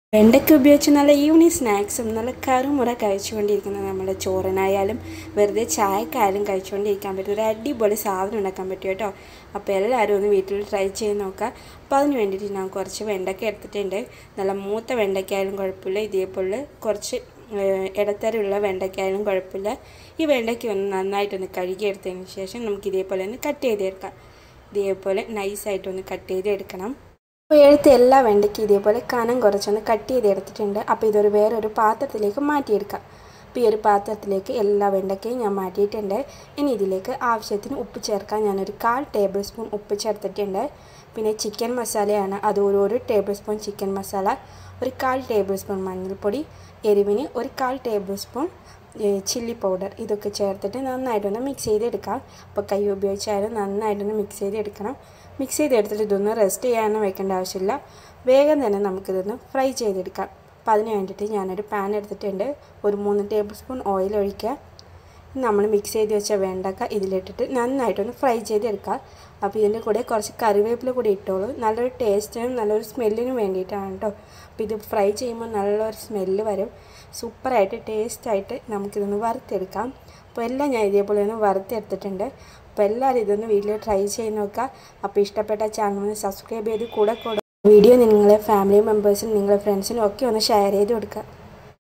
വെണ്ടയ്ക്ക ഉപയോഗിച്ച് നല്ല ഈവനിങ് സ്നാക്സും നല്ല കറുമുറ കഴിച്ചുകൊണ്ടിരിക്കുന്ന നമ്മുടെ ചോറിനായാലും വെറുതെ ചായക്കായാലും കഴിച്ചുകൊണ്ടിരിക്കാൻ പറ്റും ഒരു അടിപൊളി സാധനം ഉണ്ടാക്കാൻ പറ്റും കേട്ടോ അപ്പോൾ എല്ലാവരും ഒന്ന് വീട്ടിൽ ട്രൈ ചെയ്ത് നോക്കുക അപ്പോൾ അതിന് വേണ്ടിയിട്ട് ഞാൻ കുറച്ച് വെണ്ടയ്ക്ക എടുത്തിട്ടുണ്ട് നല്ല മൂത്ത വെണ്ടയ്ക്കായാലും കുഴപ്പമില്ല ഇതേപോലെ കുറച്ച് ഏഹ്, ഇടത്തരമുള്ള വെണ്ടയ്ക്കായാലും കുഴപ്പമില്ല ഈ വെണ്ടയ്ക്ക ഒന്ന് നന്നായിട്ടൊന്ന് കഴുകിയെടുത്തതിന് ശേഷം നമുക്ക് ഇതേപോലെ ഒന്ന് കട്ട് ചെയ്തെടുക്കാം ഇതേപോലെ നൈസായിട്ടൊന്ന് കട്ട് ചെയ്തെടുക്കണം അപ്പോൾ എഴുത്ത് എല്ലാ വെണ്ടയ്ക്കും ഇതേപോലെ കനം കുറച്ചൊന്ന് കട്ട് ചെയ്ത് എടുത്തിട്ടുണ്ട് അപ്പോൾ ഇതൊരു വേറൊരു പാത്രത്തിലേക്ക് മാറ്റിയെടുക്കാം അപ്പോൾ ഈ ഒരു പാത്രത്തിലേക്ക് എല്ലാ വെണ്ടയ്ക്കയും ഞാൻ മാറ്റിയിട്ടുണ്ട് ഇനി ഇതിലേക്ക് ആവശ്യത്തിന് ഉപ്പ് ചേർക്കാൻ ഞാനൊരു കാൽ ടേബിൾ സ്പൂൺ ഉപ്പ് ചേർത്തിട്ടുണ്ട് പിന്നെ ചിക്കൻ മസാലയാണ് അത് ഒരു ഒരു ടേബിൾ സ്പൂൺ ചിക്കൻ മസാല ഒരു കാൽ ടേബിൾ സ്പൂൺ മഞ്ഞൾപ്പൊടി എരിവിന് ഒരു കാൽ ടേബിൾ സ്പൂൺ ചില്ലി പൗഡർ ഇതൊക്കെ ചേർത്തിട്ട് നന്നായിട്ടൊന്ന് മിക്സ് ചെയ്തെടുക്കാം അപ്പോൾ കൈ ഉപയോഗിച്ചാലും നന്നായിട്ടൊന്ന് മിക്സ് ചെയ്തെടുക്കണം മിക്സ് ചെയ്തെടുത്തിട്ട് ഇതൊന്ന് റെസ്റ്റ് ചെയ്യാനൊന്നും വെക്കേണ്ട ആവശ്യമില്ല വേഗം തന്നെ നമുക്കിതൊന്ന് ഫ്രൈ ചെയ്തെടുക്കാം അപ്പോൾ അതിന് വേണ്ടിയിട്ട് ഞാനൊരു പാൻ എടുത്തിട്ടുണ്ട് ഒരു മൂന്ന് ടേബിൾ സ്പൂൺ ഓയിൽ ഒഴിക്കുക നമ്മൾ മിക്സ് ചെയ്ത് വെച്ച വെണ്ടക്ക ഇതിലിട്ടിട്ട് നന്നായിട്ടൊന്ന് ഫ്രൈ ചെയ്തെടുക്കുക അപ്പോൾ ഇതിൻ്റെ കൂടെ കുറച്ച് കറിവേപ്പില കൂടി ഇട്ടോളൂ നല്ലൊരു ടേസ്റ്റിനും നല്ലൊരു സ്മെല്ലിനും വേണ്ടിയിട്ടാണ് കേട്ടോ അപ്പോൾ ഇത് ഫ്രൈ ചെയ്യുമ്പോൾ നല്ലൊരു സ്മെല്ല് വരും സൂപ്പറായിട്ട് ടേസ്റ്റായിട്ട് നമുക്കിതൊന്ന് വറുത്തെടുക്കാം അപ്പോൾ എല്ലാം ഞാൻ ഇതേപോലെ ഒന്ന് വറുത്തെടുത്തിട്ടുണ്ട് അപ്പോൾ എല്ലാവരും ഇതൊന്ന് വീട്ടിൽ ട്രൈ ചെയ്ത് നോക്കുക അപ്പോൾ ഇഷ്ടപ്പെട്ട ചാനൽ ഒന്ന് സബ്സ്ക്രൈബ് ചെയ്ത് കൂടെ കൂടെ വീഡിയോ നിങ്ങളെ ഫാമിലി മെമ്പേഴ്സിനും നിങ്ങളെ ഫ്രണ്ട്സിനും ഒക്കെ ഒന്ന് ഷെയർ ചെയ്ത് കൊടുക്കുക